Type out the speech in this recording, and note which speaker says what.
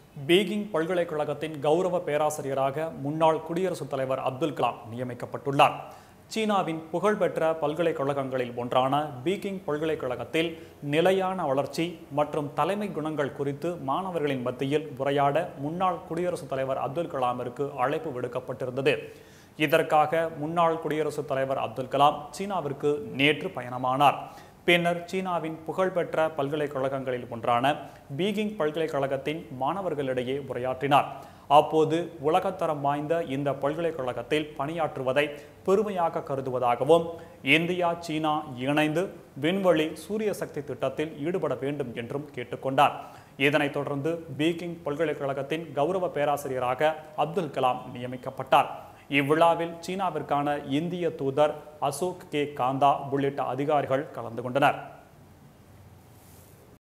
Speaker 1: Peking பல்கலைக்கழகத்தின் கௌரவ பேராசிரியராக முன்னாள் குடியரசுத் தலைவர் அப்துல் கலாம் நியமிக்கப்பட்டுள்ளார் சீனாவின் புகழ்பெற்ற பல்கலைக்கழகங்களில் ஒன்றான பீகிங் பல்கலைக்கழகத்தில் நிலையான வளர்ச்சி மற்றும் தலைமை குணங்கள் குறித்து மாணவர்களின் மத்தியில் உரையாட முன்னாள் குடியரசுத் தலைவர் அப்துல் கலாமிற்கு அழைப்பு விடுக்கப்பட்டிருந்தது இதற்காக முன்னாள் குடியரசுத் தலைவர் அப்துல் கலாம் சீனாவிற்கு நேற்று பயணமானார் பின்னர் சீனாவின் புகழ்பெற்ற பல்கலைக்கழகங்களில் ஒன்றான பீகிங் பல்கலைக்கழகத்தின் மாணவர்களிடையே உரையாற்றினார் அப்போது உலகத்தரம் வாய்ந்த இந்த பல்கலைக்கழகத்தில் பணியாற்றுவதை பெருமையாக கருதுவதாகவும் இந்தியா சீனா இணைந்து விண்வெளி சூரிய சக்தி திட்டத்தில் ஈடுபட வேண்டும் என்றும் கேட்டுக்கொண்டார் இதனைத் தொடர்ந்து பீகிங் பல்கலைக்கழகத்தின் கௌரவ பேராசிரியராக அப்துல் கலாம் நியமிக்கப்பட்டார் இவ்விழாவில் சீனாவிற்கான இந்திய தூதர் அசோக் கே காந்தா உள்ளிட்ட அதிகாரிகள் கலந்து கொண்டனர்